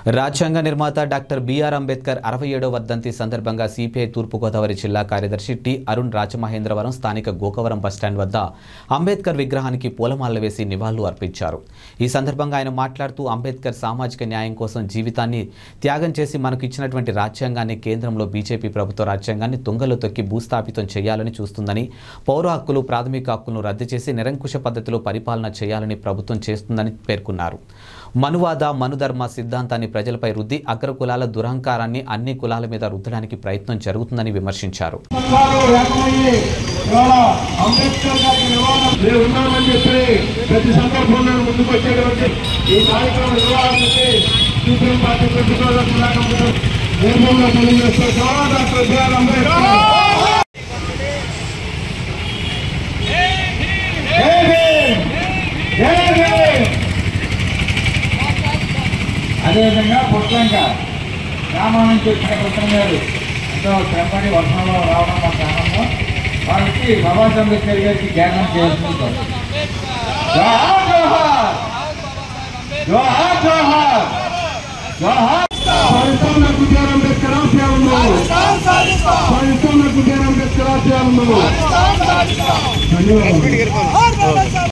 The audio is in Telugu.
రాజ్యాంగ నిర్మాత డాక్టర్ బిఆర్ అంబేద్కర్ అరవై ఏడవ వర్ధంతి సందర్భంగా సిపిఐ తూర్పుగోదావరి జిల్లా కార్యదర్శి టి అరుణ్ రాజమహేంద్రవరం స్థానిక గోకవరం బస్టాండ్ వద్ద అంబేద్కర్ విగ్రహానికి పూలమాలలు వేసి నివాళులు అర్పించారు ఈ సందర్భంగా ఆయన మాట్లాడుతూ అంబేద్కర్ సామాజిక న్యాయం కోసం జీవితాన్ని త్యాగం చేసి మనకు ఇచ్చినటువంటి రాజ్యాంగాన్ని కేంద్రంలో బీజేపీ ప్రభుత్వ రాజ్యాంగాన్ని తుంగలో తొక్కి భూస్థాపితం చేయాలని చూస్తుందని పౌర హక్కులు ప్రాథమిక హక్కులను రద్దు చేసి నిరంకుశ పద్ధతిలో పరిపాలన చేయాలని ప్రభుత్వం చేస్తుందని పేర్కొన్నారు మనువాద మనుధర్మ సిద్ధాంతాన్ని ప్రజలపై రుద్ది అగ్ర కులాల దురహంకారాన్ని అన్ని కులాల మీద రుద్దడానికి ప్రయత్నం జరుగుతుందని విమర్శించారు సంఘాలు ఏకమయ్యి ఇవాళ అంబేద్కర్ గారికి నివాళులు మేము ఉన్నామని చెప్పి ప్రతి సందర్భంలో ముందుకు వచ్చేటువంటి ఈ కార్యక్రమం నిర్వహణకి సుప్రీం పార్టీ ప్రభుత్వాలకు నిర్మూలన తెలియజేస్తూ చాలా డాక్టర్ బిఆర్ అంబేద్కర్ జై భీమ్! జై భీమ్! అదేవిధంగా పుట్టంక గ్రామం నుంచి వచ్చిన పుట్టం గారు ఎంతో శ్రమపడి వర్షంలో రావడం మాకు ఆనందం వారికి బాబాసాహెబ్ అంబేద్కర్ గారికి జ్ఞానం చేయాల్సింది కోరుతున్నాం. జోహార్ జోహార్ జోహార్ జోహార్ జోహార్ పాకిస్తాన్ గుజార్ అంబేద్కర్ ఆశయాలను పాకిస్తాన్ గుజార్ అంబేద్కర్ ఆశయాలను ధన్యవాదాలు